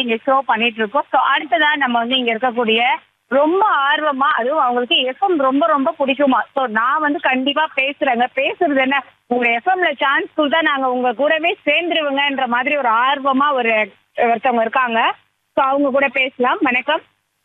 இங்க ஷோ பண்ணிட்டு இருக்கோம் ஸோ அடுத்ததா நம்ம வந்து இங்க இருக்கக்கூடிய ரொம்ப ஆர்வமா அதுவும் அவங்களுக்கு எஃப்எம் ரொம்ப ரொம்ப பிடிக்குமா ஸோ நான் வந்து கண்டிப்பா பேசுறேங்க பேசுறது என்ன உங்க எஃப்எம்ல சான்ஸ் கொடுத்தா நாங்க உங்க கூடவே சேர்ந்துருவோங்கன்ற மாதிரி ஒரு ஆர்வமா ஒரு ஒருத்தவங்க இருக்காங்க ஸோ அவங்க கூட பேசலாம் வணக்கம்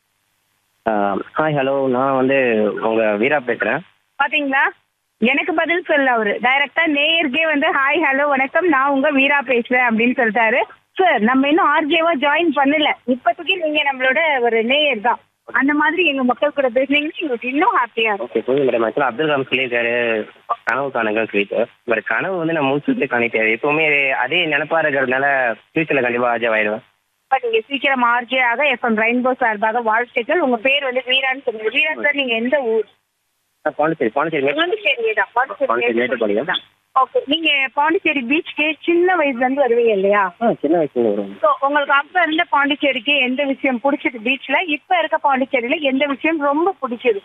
ஹாய் ஹலோ நான் வந்து உங்க வீரா பேசுறேன் பாத்தீங்களா எனக்கு பதில் சொல்ல அவரு டைரக்டா நேயர்க்கே வந்து ஹாய் ஹலோ வணக்கம் நான் உங்க வீரா பேசுறேன் அப்படின்னு சொல்லிட்டாரு சார் நம்ம இன்னும் ஆர்ஜேவா ஜாயின் பண்ணல இப்போதைக்கு நீங்க நம்மளோட ஒரு நேயர் தான் அந்த மாதிரி எங்க மக்கள் கூட பேசுனீங்கன்னா எங்களுக்கு இன்னும் ஹாப்பியா இருக்கும் ஓகே புரியுது மேடம் ஆக்சுவலாக அப்துல் கலாம் சொல்லியிருக்காரு கனவு காணுங்கள் சொல்லிட்டு பட் கனவு வந்து நான் முடிச்சுட்டு காணிட்டாரு எப்பவுமே அதே நினப்பா இருக்கிறதுனால ஃபியூச்சர்ல கண்டிப்பா ஆஜாவ் ஆயிடுவேன் இப்ப நீங்க சீக்கிரம் ஆர்ஜே ஆக எஃப்எம் ரெயின்போ சார்பாக வாழ்த்துக்கள் உங்க பேர் வந்து வீரான்னு சொல்லுங்க வீரா சார் நீங்க எந்த ஊர் நான் பாண்டிச்சேரி பாண்டிச்சேரி மேடம் பாண்டிச்சேரி தான் பாண்டிச்சேரி பாண்டிச்சேரி மேட்டுப்பாளையம். ஓகே நீங்க பாண்டிச்சேரி பீச்சுக்கு சின்ன வயசுல இருந்து வருவீங்க இல்லையா ஆ சின்ன வயசுல வரும் ஸோ உங்களுக்கு அப்ப இருந்த பாண்டிச்சேரிக்கு எந்த விஷயம் பிடிச்சது பீச்ல இப்ப இருக்க பாண்டிச்சேரியில எந்த விஷயம் ரொம்ப பிடிச்சது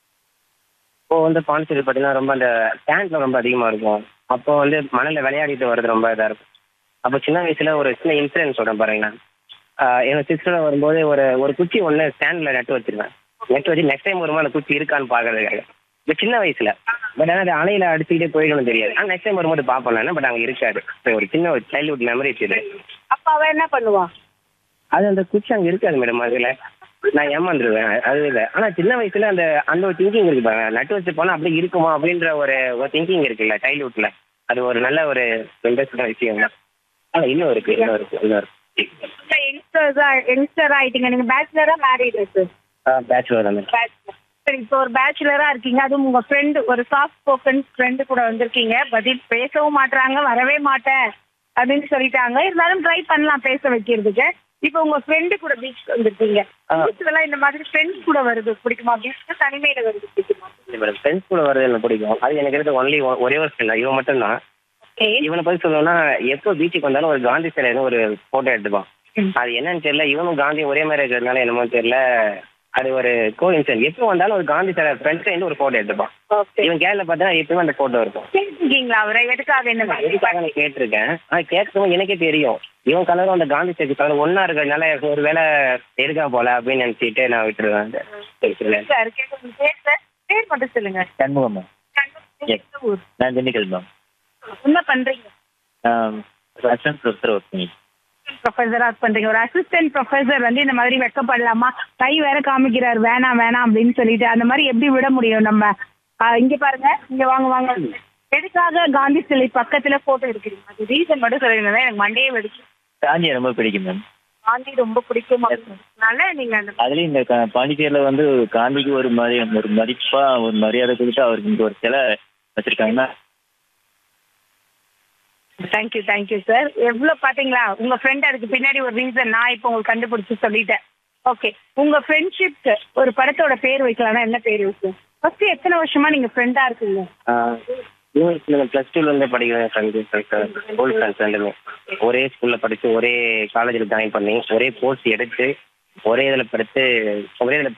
இப்போ வந்து பாண்டிச்சேரி பார்த்தீங்கன்னா ரொம்ப அந்த டேங்க்ல ரொம்ப அதிகமா இருக்கும் அப்போ வந்து மணல்ல விளையாடிட்டு வர்றது ரொம்ப இதா இருக்கும் அப்போ சின்ன வயசுல ஒரு சின்ன இன்சிடென்ட் சொல்றேன் பாருங்களேன் ஆஹ் என்னோட சிஸ்டர் வரும்போது ஒரு ஒரு குச்சி ஒன்று ஸ்டாண்ட்ல நட்டு வச்சிருவேன் நட்டு வச்சு நெக்ஸ்ட் டைம் வரும்போது அந்த குச்சி இருக்கான்னு பாக்குறதுக்காக இப்போ சின்ன வயசுல பட் ஆனால் அது அலையில அடிச்சுக்கிட்டே போயிடணும் தெரியாது ஆனால் நெக்ஸ்ட் டைம் வரும்போது பார்ப்போம் நான் பட் அங்கே இருக்காது So, ஒரு சின்ன ஒரு சைல்ட்ஹுட் மெமரி இது அப்ப அவ என்ன பண்ணுவா அது அந்த குச்சி அங்கே இருக்காது மேடம் அதில் நான் ஏமாந்துருவேன் அது இல்லை ஆனால் சின்ன வயசுல அந்த அந்த ஒரு திங்கிங் இருக்கு பாருங்க நட்டு வச்சு போனால் அப்படியே இருக்குமா அப்படின்ற ஒரு ஒரு திங்கிங் இருக்குல்ல சைல்ட்ஹுட்ல அது ஒரு நல்ல ஒரு இன்ட்ரெஸ்டான விஷயம் தான் ஆ இன்னும் இருக்கு இன்னும் இருக்கு இன்னும் இருக்கு யங்ஸ்டர்ஸா யங்ஸ்டர் ஆயிட்டீங்க நீங்க பேச்சுலரா மேரிட் பேச்சுலர் தான் பேச்சுலர் சரி இப்போ ஒரு பேச்சுலரா இருக்கீங்க அதுவும் உங்க ஃப்ரெண்டு ஒரு சாஃப்ட் ஸ்போக்கன் ஃப்ரெண்டு கூட வந்திருக்கீங்க பதில் பேசவும் மாட்றாங்க வரவே மாட்டேன் அப்படின்னு சொல்லிட்டாங்க இருந்தாலும் ட்ரை பண்ணலாம் பேச வைக்கிறதுக்கு இப்போ உங்க ஃப்ரெண்டு கூட பீச் வந்திருக்கீங்க ஆ. பீச்ல இந்த மாதிரி ஃப்ரெண்ட்ஸ் கூட வருது பிடிக்குமா பீச் தனிமையில வருது பிடிக்குமா மேடம் ஃப்ரெண்ட்ஸ் கூட வர்றது எனக்கு பிடிக்கும் அது எனக்கு இருக்க ஒன்லி ஒரே ஒரு ஃப்ரெண்ட் இவன் மட்டும் தான் ஓகே இவனை பத்தி சொல்லணும்னா எப்போ பீச்சுக்கு வந்தாலும் ஒரு காந்தி சிலைன்னு ஒரு போட்டோ எடுத்துப்பான் ம். அது என்னன்னு தெரியல இவனும் காந்தி ஒரே மாதிரி இருக்கிறதுனால என்னமோ தெரியல அது ஒரு கோ இன்சிடென்ட் எப்போ வந்தாலும் ஒரு காந்தி சிலை ஃப்ரெண்ட்ஸ் இருந்து ஒரு போட்டோ எடுத்துப்பான் ஓகே இவன் கேரள பார்த்தா எப்பவுமே அந்த போட்டோ இருக்கும் கேட்டிருக்கீங்களா அவரை எதுக்காக என்ன எதுக்காக நான் கேட்டிருக்கேன் ஆனா கேட்கவும் எனக்கே தெரியும் இவன் கலரும் அந்த காந்தி ஸ்டேச்சு கலர் ஒன்னா இருக்கிறதுனால ஒரு வேலை இருக்கா போல அப்படின்னு நினைச்சிட்டு நான் விட்டுருவேன் அந்த பேச்சுல. சார் கேட்குங்க பேர் சார் பேர் மட்டும் சொல்லுங்க சண்முகம் மேம் கண்ணூர் எந்த ஊர் நான் திண்டுக்கல் மேம் என்ன பண்றீங்க அசிஸ்டன்ட் ப்ரொஃபஸர் ஒர்க் பண்ணி ப்ரொஃபஸரா பண்றீங்க ஒரு அசிஸ்டன்ட் ப்ரொஃபஸர் வந்து இந்த மாதிரி வெக்கப்படலாமா கை வேற காமிக்கிறார் வேணாம் வேணாம் அப்படின்னு சொல்லிட்டு அந்த மாதிரி எப்படி விட முடியும் நம்ம ஆஹ் இங்க பாருங்க இங்க வாங்க வாங்க எதுக்காக காந்தி சிலை பக்கத்துல போட்டோ எடுக்கிறீங்க அது ரீசன் மட்டும் சொல்லுங்க எனக்கு மண்டையே வெடிச்சு காந்தியை ரொம்ப பிடிக்கும் மேம் காந்தி ரொம்ப பிடிக்கும் அதனால நீங்க அந்த அதுலயும் இந்த கா- பாண்டிச்சேரியில வந்து காந்திக்கு ஒரு மாதிரி ஒரு மதிப்பா ஒரு மரியாதை கொடுத்து அவருக்கு இங்க ஒரு சிலை வச்சிருக்காங்கன்னா தேங்க்யூ தேங்க்யூ சார் எவ்வளவு பாத்தீங்களா உங்க ஃப்ரெண்ட் அதுக்கு பின்னாடி ஒரு ரீசன் நான் இப்போ உங்களுக்கு கண்டுபிடிச்சு சொல்லிட்டேன் ஓகே உங்க ஃப்ரெண்ட்ஷிப்க்கு ஒரு படத்தோட பேர் வைக்கலாம்னா என்ன பேர் வைக்கும் ஃபர்ஸ்ட் எத்தனை வருஷமா நீங்க ஃப்ரெண்டா இருக்கீங்க ஆஹ் இவன் பிளஸ் டூல இருந்து படிக்கிற ஃப்ரெண்ட்ஸ் ஸ்கூல் ஃப்ரெண்ட்ஸ் ரெண்டுமே ஒரே ஸ்கூல்ல படிச்சு ஒரே காலேஜில் ஜாயின் பண்ணி ஒரே கோர்ஸ் எடுத்து ஒரே இதில் படித்து ஒரே இதில்